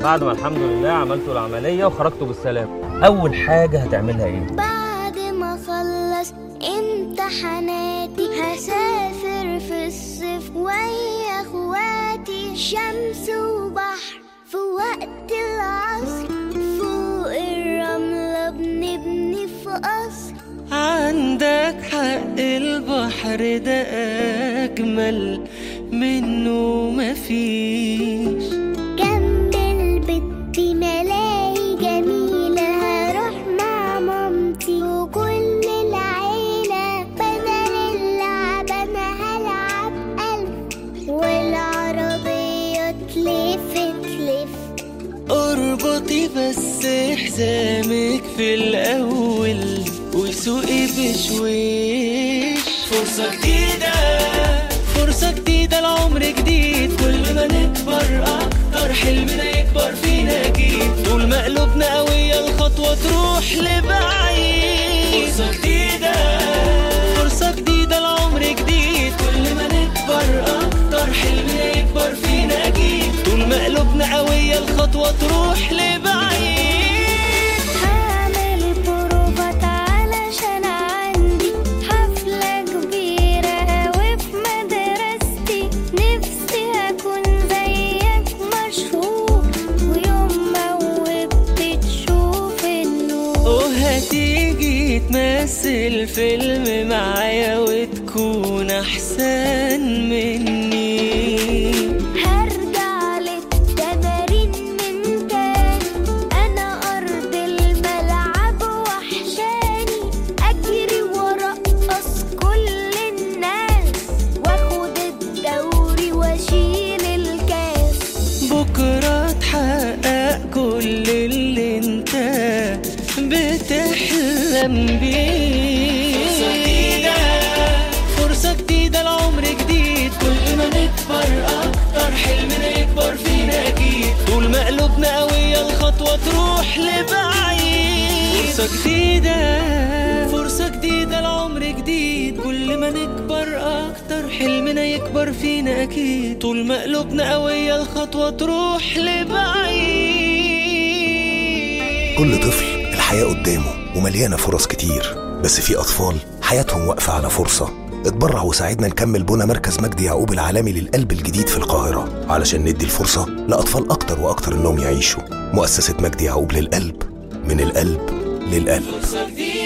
بعد ما الحمد لله عملتوا العمليه وخرجتوا بالسلام اول حاجه هتعملها ايه بعد ما اخلص امتحاناتي هسافر في الصيف ويا اخواتي شمس وبحر في وقت العصر فوق الرملة بنبني في قصر عندك حق البحر ده أجمل منه مفيش جنب البيت ملاهي جميلة هروح مع مامتي وكل العيلة بدل اللعب أنا هلعب قلب والعربية تلف تلف اربطي بس حزامك في الأول وسوقي بشويش فرصة جديدة فرصة جديدة العمر جديد كل ما نكبر أكتر حلمنا يكبر فينا أكيد طول ما قلوبنا قوية الخطوة تروح لبعيد فرصة جديدة فرصة جديدة العمر جديد كل ما نكبر أكتر حلمنا يكبر فينا أكيد طول ما قلوبنا قوية الخطوة تروح لبعيد هعمل بروفات علشان عندي حفلة كبيرة أوي في مدرستي نفسي أكون زيك مشهور ويوم ما وقفت تشوف النور وهتيجي تمثل فيلم معايا وتكون أحسن مني هرجع للتمارين من تاني أنا أرض الملعب وحشاني أجري وأرقص كل الناس وآخد الدوري وأشيل الكاس بكرة تحقق كل اللي انت بتحلم بيه فرصة جديدة فرصة جديدة العمر جديد كل ما نكبر أكتر حلمنا يكبر فينا أكيد طول ما قلوبنا قوية الخطوة تروح لبعيد فرصة جديدة فرصة جديدة العمر جديد كل ما نكبر أكتر حلمنا يكبر فينا أكيد طول ما قلوبنا قوية الخطوة تروح لبعيد كل طفل الحياة قدامه ومليانة فرص كتير بس في أطفال حياتهم واقفة على فرصة اتبرع وساعدنا نكمل بنا مركز مجدي يعقوب العالمي للقلب الجديد في القاهرة علشان ندي الفرصة لأطفال أكتر وأكتر إنهم يعيشوا مؤسسة مجدي يعقوب للقلب من القلب للقلب فرصة جديدة